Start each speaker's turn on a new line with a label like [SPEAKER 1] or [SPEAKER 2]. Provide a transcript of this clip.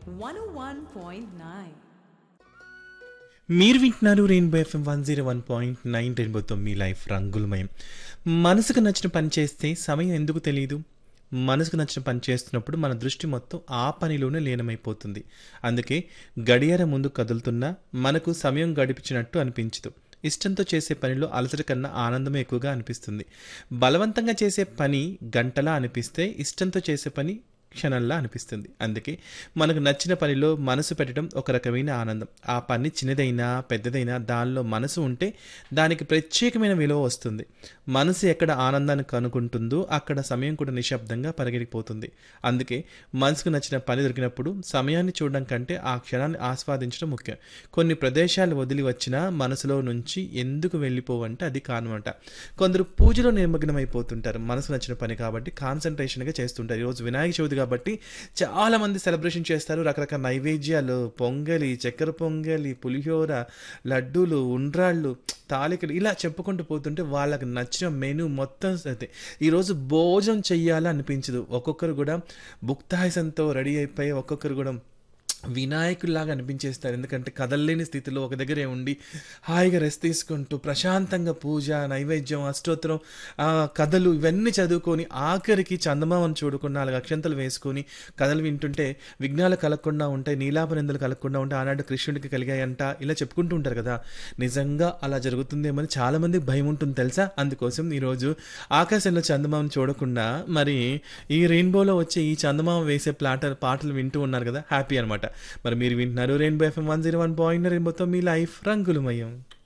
[SPEAKER 1] 101.9.
[SPEAKER 2] మీరు వింటున్నారు Rainbow FM one zero one point nine రెయిన్బోతో మీ లైఫ్ రంగులమయం మనసుకు నచ్చిన పని చేస్తే సమయం ఎందుకు తెలియదు మనసుకు నచ్చిన పని చేస్తున్నప్పుడు మన దృష్టి మొత్తం ఆ పనిలోనే లీనమైపోతుంది అందుకే గడియార ముందు కదులుతున్నా మనకు సమయం గడిపించినట్టు అనిపించదు ఇష్టంతో చేసే పనిలో అలసట కన్నా ఆనందమే ఎక్కువగా అనిపిస్తుంది బలవంతంగా చేసే పని గంటలా అనిపిస్తే ఇష్టంతో చేసే పని క్షణంలా అనిపిస్తుంది అందుకే మనకు నచ్చిన పనిలో మనసు పెట్టడం ఒక రకమైన ఆనందం ఆ పని చిన్నదైనా పెద్దదైనా దానిలో మనసు ఉంటే దానికి ప్రత్యేకమైన విలువ వస్తుంది మనసు ఎక్కడ ఆనందాన్ని కనుకుంటుందో అక్కడ సమయం కూడా నిశ్శబ్దంగా పరిగెడిపోతుంది అందుకే మనసుకు నచ్చిన పని దొరికినప్పుడు సమయాన్ని చూడడం కంటే ఆ క్షణాన్ని ఆస్వాదించడం ముఖ్యం కొన్ని ప్రదేశాలు వదిలి వచ్చినా మనసులో నుంచి ఎందుకు వెళ్ళిపోవంటే అది కారణమంట కొందరు పూజలో నిమగ్నమైపోతుంటారు మనసు నచ్చిన పని కాబట్టి కాన్సన్ట్రేషన్గా చేస్తుంటారు ఈరోజు వినాయక చవితి కాబట్టి చాలా మంది సెలబ్రేషన్ చేస్తారు రకరకాల నైవేద్యాలు పొంగలి చక్కెర పొంగలి పులిహోర లడ్డూలు ఉండ్రాళ్ళు తాలికలు ఇలా చెప్పుకుంటూ పోతుంటే వాళ్ళకి నచ్చిన మెనూ మొత్తం అయితే ఈరోజు భోజనం చెయ్యాలి అనిపించదు ఒక్కొక్కరు కూడా భుక్తాయసంతో రెడీ అయిపోయి ఒక్కొక్కరు కూడా వినాయకుల్లాగా అనిపించేస్తారు ఎందుకంటే కదలలేని స్థితిలో ఒక దగ్గరే ఉండి హాయిగా రెస్ట్ తీసుకుంటూ ప్రశాంతంగా పూజ నైవేద్యం అష్టోత్తరం ఆ, కథలు ఇవన్నీ చదువుకొని ఆఖరికి చందమామను చూడకుండా నాలుగు అక్షంతలు వేసుకొని కథలు వింటుంటే విఘ్నాలు కలగకుండా ఉంటాయి నీలాపనిందలు కలగకుండా ఉంటాయి ఆనాడు కృష్ణుడికి కలిగాయంట ఇలా చెప్పుకుంటూ ఉంటారు కదా నిజంగా అలా జరుగుతుందేమని చాలా మందికి భయం ఉంటుంది తెలుసా అందుకోసం ఈరోజు ఆకాశంలో చందమామను చూడకుండా మరి ఈ రెయిన్బోలో వచ్చే ఈ చందమామ వేసే ప్లాట పాటలు వింటూ ఉన్నారు కదా హ్యాపీ అనమాట మరి మీరు వింటున్నారు Rainbow FM one zero one point రెయిన్బోతో మీ లైఫ్ రంగులమయం